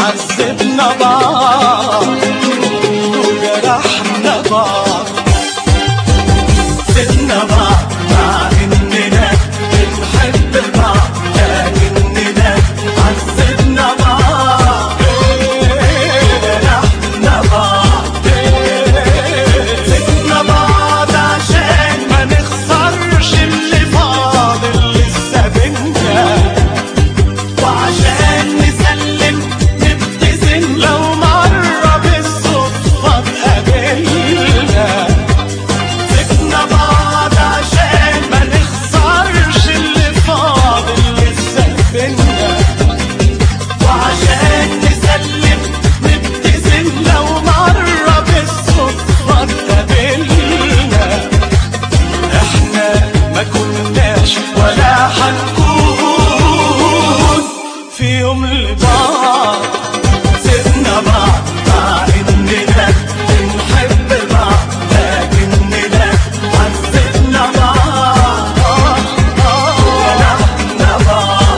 عذبنا بعض وجرحنا بعض سيبنا بعض مع اننا بنحب بعض لكننا عذبنا بعض جرحنا بعض سيبنا بعض عشان ما نخسرش اللي فاضل لسه بينا وعشان نسلم نبتسم لو مرة بالصدفة اتقابلنا سيبنا بعض عشان ما نخسرش اللي فاضل لسه بينا وعشان نسلم نبتسم لو مرة بالصدفة اتقابلنا احنا ما كناش ولا هنكون في يوم لبعض سيبنا بعض مع اننا بنحب بعض لكننا عذبنا بعض جرحنا بعض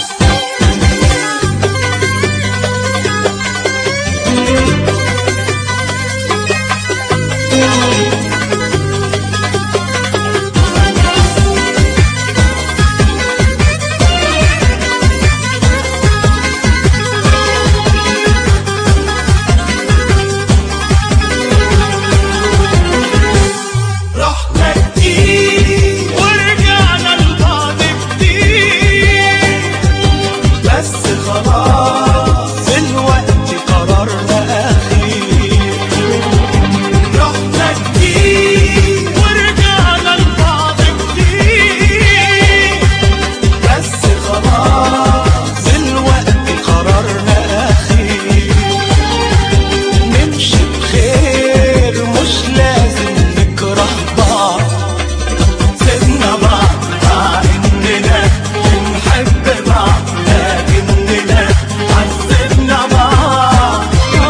رحنا كتير ورجعنا لبعض كتير بس خلاص دلوقتي قرارنا أخير رحنا كتير ورجعنا لبعض كتير بس خلاص دلوقتي قرارنا أخير نمشي بخير مش لازم نكره بعض سيبنا بعض مع اننا بنحب بعض لكننا عذبنا بعض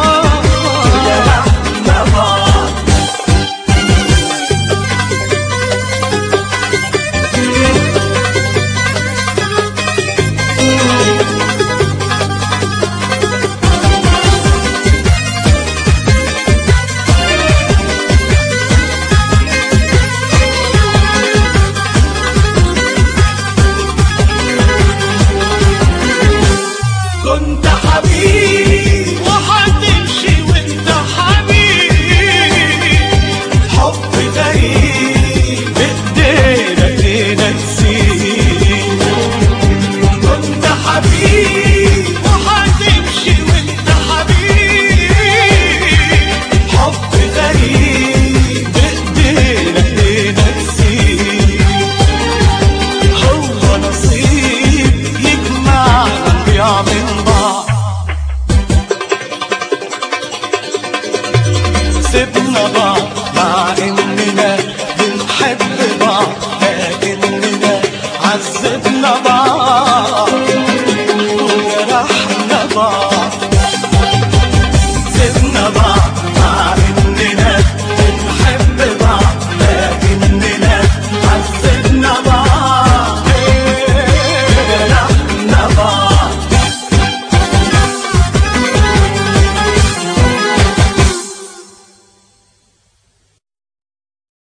جرحنا بعض كنت حبيب وهتمشي وانت حبيب حب غريب بايدينا ايدينا نسيب كنت حبيب وهتمشي وانت حبيب حب غريب بايدينا ايدينا نسيب هو نصيب يجمعنا نضيع من بعض سيبنا بعض مع اننا بنحب بعض لكننا عذبنا بعض وجرحنا بعض